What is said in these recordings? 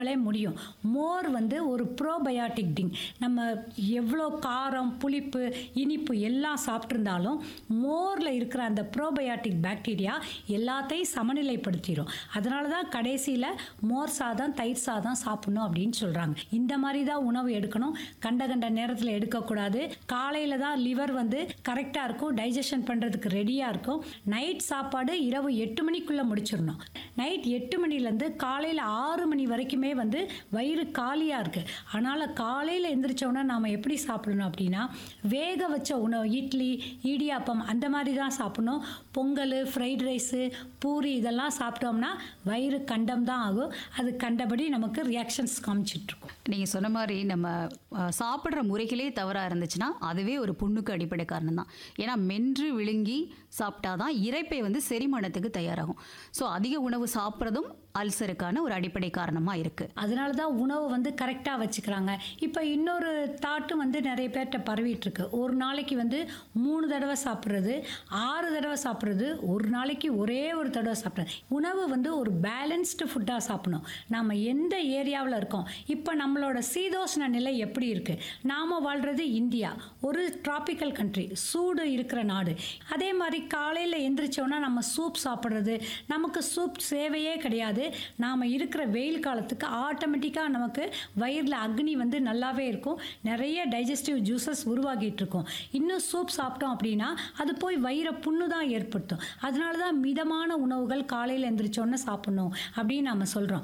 லே முடியும் மோர் வந்து ஒரு ப்ரோபயாட்டிக் டிங் நம்ம எவ்வளோ காரம் புளிப்பு இனிப்பு எல்லாம் சாப்பிட்ருந்தாலும் மோரில் இருக்கிற அந்த ப்ரோபயாட்டிக் பாக்டீரியா எல்லாத்தையும் சமநிலைப்படுத்திடும் அதனால தான் கடைசியில் மோர் சாதம் தயிர் சாதம் சாப்பிடணும் அப்படின்னு சொல்கிறாங்க இந்த மாதிரி தான் உணவு எடுக்கணும் கண்ட கண்ட நேரத்தில் எடுக்கக்கூடாது காலையில் தான் லிவர் வந்து கரெக்டாக இருக்கும் டைஜஷன் பண்ணுறதுக்கு ரெடியாக இருக்கும் நைட் சாப்பாடு இரவு எட்டு மணிக்குள்ளே முடிச்சிடணும் நைட் எட்டு மணிலேருந்து காலையில் ஆறு மணி வரைக்குமே வந்து வயிறு காலியாக இருக்குது அதனால் காலையில் எந்திரிச்சோன்னா நாம் எப்படி சாப்பிடணும் அப்படின்னா வேக வச்ச உணவு இட்லி இடியாப்பம் அந்த மாதிரி தான் சாப்பிடணும் பொங்கல் ஃப்ரைட் ரைஸு பூரி இதெல்லாம் சாப்பிட்டோம்னா வயிறு கண்டம் தான் ஆகும் அது கண்டபடி நமக்கு ரியாக்ஷன்ஸ் காமிச்சிட்ருக்கும் நீங்கள் சொன்ன மாதிரி நம்ம அஹ், சாப்பிட்ற முறைகளே தவறாக இருந்துச்சுன்னா அதுவே ஒரு புண்ணுக்கு அடிப்படை காரணம் தான் ஏன்னா மென்று விழுங்கி சாப்பிட்டாதான் இரைப்பை வந்து செரிமானத்துக்கு தயாராகும் ஸோ அதிக உணவு சாப்பிட்றதும் அல்சருக்கான ஒரு அடிப்படை காரணமாக இருக்குது அதனால தான் உணவை வந்து கரெக்டாக வச்சுக்கிறாங்க இப்போ இன்னொரு தாட்டும் வந்து நிறைய பேர்கிட்ட பரவிட்டு இருக்கு ஒரு நாளைக்கு வந்து மூணு தடவை சாப்பிட்றது ஆறு தடவை சாப்பிட்றது ஒரு நாளைக்கு ஒரே ஒரு தடவை சாப்பிட்றது உணவு வந்து ஒரு பேலன்ஸ்டு ஃபுட்டாக சாப்பிடணும் நாம் எந்த ஏரியாவில் இருக்கோம் இப்போ நம்மளோட சீதோஷ்ண நிலை எப்படி இருக்குது நாம் வாழ்கிறது இந்தியா ஒரு டிராபிக்கல் கண்ட்ரி சூடு இருக்கிற நாடு அதே மாதிரி காலையில் எந்திரிச்சோன்னா நம்ம சூப் சாப்பிட்றது நமக்கு சூப் சேவையே கிடையாது நாம் இருக்கிற வெயில் காலத்துக்கு ஆட்டோமேட்டிக்காக நமக்கு வயிறில் அக்னி வந்து நல்லாவே இருக்கும் நிறைய டைஜஸ்டிவ் ஜூஸஸ் உருவாகிட்டு இருக்கும் இன்னும் சூப் சாப்பிட்டோம் அப்படின்னா அது போய் வயிறை புண்ணு தான் ஏற்படுத்தும் அதனால தான் மிதமான உணவுகள் காலையில் எந்திரிச்சோன்னே சாப்பிடணும் அப்படின்னு நம்ம சொல்கிறோம்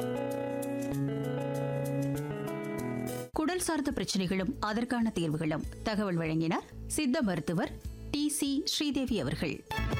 குடல் சார்ந்த பிரச்சனைகளும் அதற்கான தீர்வுகளும் தகவல் வழங்கினார் சித்த மருத்துவர் டி சி ஸ்ரீதேவி அவர்கள்